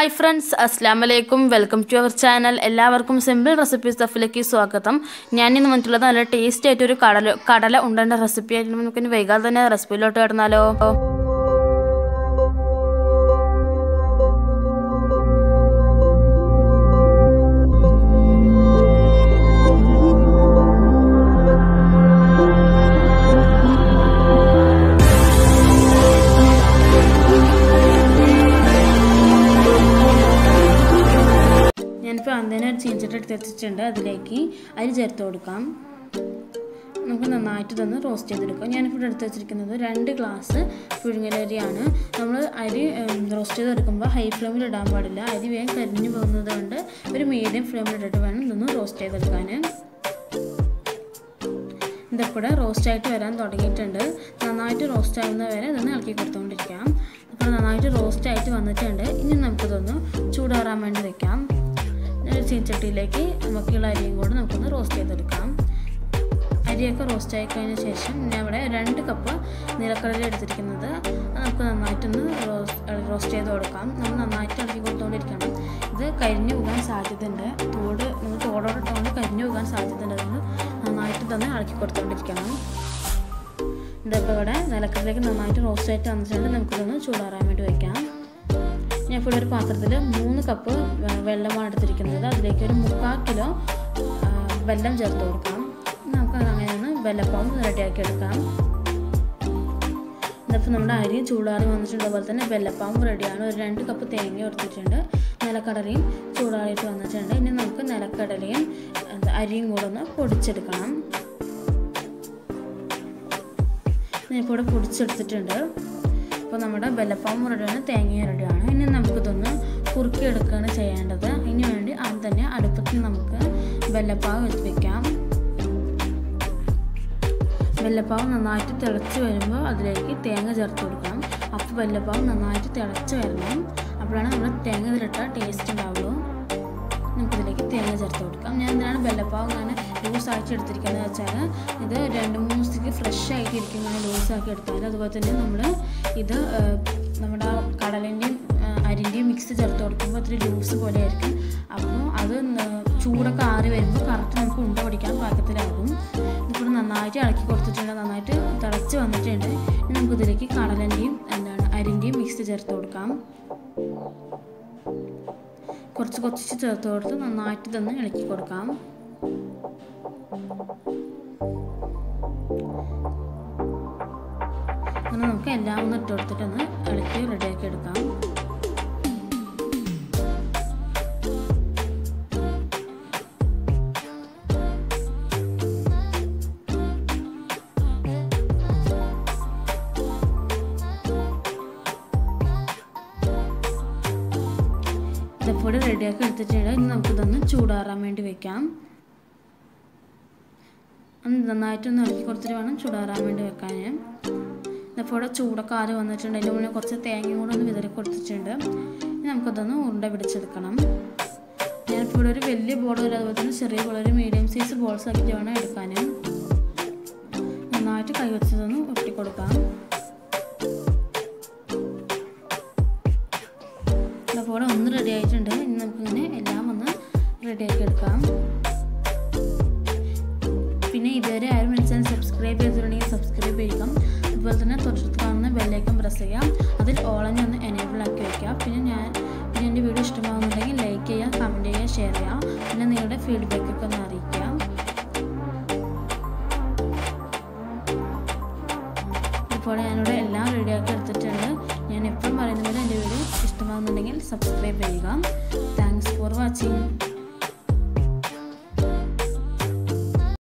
hi friends അസ്സാം വലൈക്കും welcome to our channel എല്ലാവർക്കും സിമ്പിൾ റെസിപ്പി സ്റ്റഫിലേക്ക് സ്വാഗതം ഞാൻ ഇന്ന് വന്നിട്ടുള്ളത് നല്ല ടേസ്റ്റി ആയിട്ട് ഒരു കടല കടല ഉണ്ടേണ്ട റെസിപ്പി ആയിട്ട് നമുക്ക് ഇനി വൈകാതെ തന്നെ റെസിപ്പിയിലോട്ട് കിടന്നാലോ ഞാനിപ്പോൾ അന്തേനെ ചീഞ്ചിട്ട് എടുത്ത് വെച്ചിട്ടുണ്ട് അതിലേക്ക് അരി ചേർത്ത് കൊടുക്കാം നമുക്ക് നന്നായിട്ട് തന്നെ റോസ്റ്റ് ചെയ്തെടുക്കാം ഞാനിപ്പോൾ എടുത്ത് വെച്ചിരിക്കുന്നത് രണ്ട് ഗ്ലാസ് പുഴുങ്ങലരിയാണ് നമ്മൾ അരി റോസ്റ്റ് ചെയ്തെടുക്കുമ്പോൾ ഹൈ ഫ്ലെയിമിൽ ഇടാൻ പാടില്ല അരി വേഗം കരിഞ്ഞു പോകുന്നത് കൊണ്ട് ഒരു മീഡിയം ഫ്ലെയിമിൽ ഇട്ടിട്ട് വേണം ഇതൊന്ന് റോസ്റ്റ് ചെയ്തെടുക്കാൻ ഇതിപ്പോൾ റോസ്റ്റായിട്ട് വരാൻ തുടങ്ങിയിട്ടുണ്ട് നന്നായിട്ട് റോസ്റ്റ് ആവുന്ന വരെ ഇതൊന്ന് ഇളക്കി കൊടുത്തുകൊണ്ടിരിക്കാം ഇപ്പോൾ നന്നായിട്ട് റോസ്റ്റ് ആയിട്ട് വന്നിട്ടുണ്ട് ഇനി നമുക്കിതൊന്ന് ചൂടാറാൻ വേണ്ടി വെക്കാം ചീച്ചട്ടിയിലേക്ക് നമുക്കുള്ള അരിയും കൂടെ നമുക്കൊന്ന് റോസ്റ്റ് ചെയ്തെടുക്കാം അരിയൊക്കെ റോസ്റ്റ് ആയി കഴിഞ്ഞ ശേഷം ഞാൻ ഇവിടെ രണ്ട് കപ്പ് നിലക്കടല എടുത്തിരിക്കുന്നത് നമുക്ക് നന്നായിട്ടൊന്ന് റോസ്റ്റ് ചെയ്ത് കൊടുക്കാം നമ്മൾ നന്നായിട്ട് ഇളക്കി കൊടുത്തുകൊണ്ടിരിക്കണം ഇത് കരിഞ്ഞു പോകാൻ സാധ്യതയുണ്ട് തോട് നമ്മൾ തോടോടെ ഇട്ടുകൊണ്ട് കരിഞ്ഞു പോകാൻ സാധ്യതയുണ്ട് അതുകൊണ്ട് നന്നായിട്ട് തന്നെ ഇളക്കി കൊടുത്തുകൊണ്ടിരിക്കണം ഇതിപ്പോൾ ഇവിടെ നിലക്കടലേക്ക് നന്നായിട്ട് റോസ്റ്റ് ആയിട്ട് വന്നിട്ടുണ്ട് നമുക്കിതൊന്ന് ചൂടാറാൻ വേണ്ടി വയ്ക്കാം ഞാൻ ഇപ്പോൾ ഒരു പാത്രത്തിൽ മൂന്ന് കപ്പ് വെള്ളമാണ് എടുത്തിരിക്കുന്നത് അതിലേക്ക് ഒരു മുക്കാൽ കിലോ വെള്ളം ചേർത്ത് കൊടുക്കാം നമുക്ക് അങ്ങനെ ഒന്ന് വെള്ളപ്പം റെഡിയാക്കി എടുക്കാം ഇതിപ്പോൾ നമ്മുടെ അരി ചൂടാറി വന്നിട്ടുണ്ട് അതുപോലെ തന്നെ വെള്ളപ്പാവും റെഡിയാണ് ഒരു രണ്ട് കപ്പ് തേങ്ങ എടുത്തിട്ടുണ്ട് നിലക്കടലയും ചൂടാറിയിട്ട് വന്നിട്ടുണ്ട് ഇനി നമുക്ക് നിലക്കടലയും അരിയും കൂടെ ഒന്ന് പൊടിച്ചെടുക്കണം ഞാനിപ്പോൾ ഇവിടെ പൊടിച്ചെടുത്തിട്ടുണ്ട് അപ്പോൾ നമ്മുടെ വെള്ളപ്പാവും റെഡിയാണ് തേങ്ങയും റെഡിയാണ് ഇനി നമുക്കിതൊന്ന് കുറുക്കിയെടുക്കുകയാണ് ചെയ്യേണ്ടത് അതിന് വേണ്ടി ആദ്യം തന്നെ അടുപ്പത്തിൽ നമുക്ക് വെള്ളപ്പാവ് വെച്ച് വെക്കാം വെള്ളപ്പാവ് നന്നായിട്ട് തിളച്ച് വരുമ്പോൾ അതിലേക്ക് തേങ്ങ ചേർത്ത് കൊടുക്കണം അപ്പോൾ വെള്ളപ്പാവ് നന്നായിട്ട് തിളച്ച് വരണം അപ്പോഴാണ് നമ്മൾ തേങ്ങ ഇതിലിട്ടാൽ ടേസ്റ്റ് ഉണ്ടാവുള്ളൂ നമുക്കിതിലേക്ക് തേങ്ങ ചേർത്ത് കൊടുക്കാം ഞാൻ എന്തിനാണ് വെള്ളപ്പാവ് ഇങ്ങനെ ലൂസാക്കി എടുത്തിരിക്കുന്നത് വെച്ചാൽ ഇത് രണ്ട് മൂന്ന് ദിവസത്തേക്ക് ഫ്രഷ് ആയിട്ട് ഇരിക്കും ഇങ്ങനെ ലൂസാക്കി എടുത്താൽ അതുപോലെ തന്നെ നമ്മൾ ഇത് നമ്മുടെ കടലിൻ്റെയും അരിൻ്റെയും മിക്സ് ചേർത്ത് കൊടുക്കുമ്പോൾ അത്ര ലൂസ് പോലെ ആയിരിക്കും അപ്പോൾ അത് ചൂടൊക്കെ ആറി വരുമ്പോൾ കറക്റ്റ് നമുക്ക് ഉണ്ട പിടിക്കാൻ പാകത്തിലാകും ഇപ്പോൾ നന്നായിട്ട് ഇളക്കി കൊടുത്തിട്ടുണ്ട് നന്നായിട്ട് തിളച്ച് വന്നിട്ടുണ്ട് ഇനി നമുക്കിതിലേക്ക് കടലിൻ്റെയും എന്താണ് അരിൻ്റെയും മിക്സ് ചേർത്ത് കൊടുക്കാം കുറച്ച് കുറച്ച് ചേർത്ത് കൊടുത്ത് നന്നായിട്ട് തന്നെ ഇളക്കി കൊടുക്കാം അങ്ങനെ നമുക്ക് എല്ലാം ഒന്ന് ഇട്ട് കൊടുത്തിട്ടൊന്ന് ഇളക്കി റെഡിയാക്കി എടുക്കാം ഇതപ്പോൾ റെഡിയാക്കി എടുത്തിട്ടുണ്ട് ഇനി നമുക്കിതൊന്ന് ചൂടാറാൻ വേണ്ടി വെക്കാം നന്നായിട്ടൊന്ന് ഇറക്കി കൊടുത്തിട്ട് വേണം ചൂടാറാൻ വേണ്ടി വെക്കാൻ ഇതപ്പോൾ ചൂടൊക്കെ ആറി വന്നിട്ടുണ്ട് അതിൻ്റെ മുന്നേ കുറച്ച് തേങ്ങയും കൂടെ ഒന്ന് വിതറി കൊടുത്തിട്ടുണ്ട് ഇനി നമുക്കതൊന്ന് ഉരുണ്ട പിടിച്ചെടുക്കണം ഞാനിപ്പോൾ ഇവിടെ ഒരു വലിയ ബോൾ വരെ അതുപോലെ തന്നെ ചെറിയ ബോൾ ഒരു മീഡിയം സൈസ് ബോൾസ് ആക്കിയിട്ട് വേണം എടുക്കാൻ നന്നായിട്ട് കൈ വെച്ചതൊന്ന് ഒട്ടിക്കൊടുക്കാം ഇതപ്പോൾ ഒന്ന് റെഡി ആയിട്ടുണ്ട് ഇനി നമുക്കിങ്ങനെ എല്ലാം ഒന്ന് റെഡിയാക്കി എടുക്കാം പിന്നെ ഇതുവരെ ആരും വിളിച്ചാൽ സബ്സ്ക്രൈബ് ചെയ്തിട്ടുണ്ടെങ്കിൽ സബ്സ്ക്രൈബ് ചെയ്യുക അതുപോലെ തന്നെ തൊട്ടടുത്ത് കാണുന്ന ബെല്ലൈക്കൺ പ്രസ് ചെയ്യാം അതിൽ ഓളഞ്ഞ് ഒന്ന് എനേബിൾ ആക്കി വയ്ക്കുക പിന്നെ ഞാൻ പിന്നെ എൻ്റെ വീഡിയോ ഇഷ്ടമാകുന്നുണ്ടെങ്കിൽ ലൈക്ക് ചെയ്യുക കമൻറ്റ് ചെയ്യുക ഷെയർ ചെയ്യുക പിന്നെ നിങ്ങളുടെ ഫീഡ്ബാക്കൊക്കെ ഒന്ന് അറിയിക്കുക ഇപ്പോൾ ഞാനിവിടെ എല്ലാം റെഡിയാക്കി എടുത്തിട്ടുണ്ട് ഞാൻ എപ്പോഴും പറയുന്ന പോലെ എൻ്റെ വീഡിയോ ഇഷ്ടമാകുന്നുണ്ടെങ്കിൽ സബ്സ്ക്രൈബ് ചെയ്യുക താങ്ക്സ് ഫോർ വാച്ചിങ്